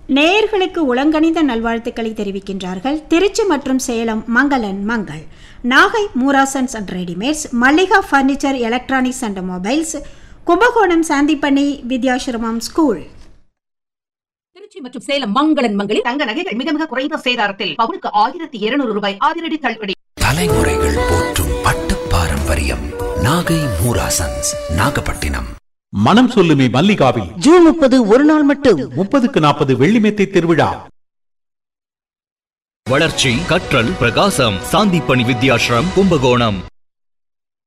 நேயர்களுக்கு உளங்கணிந்த நல்வாழ்த்துக்களை தெரிவிக்கின்றார்கள் திருச்சி மற்றும் சேலம் மங்களன் மங்கள் நாகை மூராசன்ஸ் and readymades Mallika furniture electronics and mobiles Kumbakonam சாந்திப்பண்ணி வித்யாசிரமம் ஸ்கூல் திருச்சி மற்றும் சேலம் மங்களன் மங்களில் தங்க நகைகள் மிக மிக குறைந்த சேதாரத்தில் பவுனுக்கு ஆயிரத்தி இருநூறு ரூபாய் அதிரடி தள்ளுபடி தலைமுறைகள் போற்றும் பட்டு பாரம்பரியம் நாகை மூராசன்ஸ் நாகப்பட்டினம் மனம் சொல்லுமே மல்லிகாவில் ஜூன் முப்பது ஒரு நாள் மட்டும் முப்பதுக்கு நாற்பது வெள்ளிமெத்தை திருவிழா வளர்ச்சி கற்றல் பிரகாசம் சாந்திப்பணி வித்யாஷ்ரம் கும்பகோணம்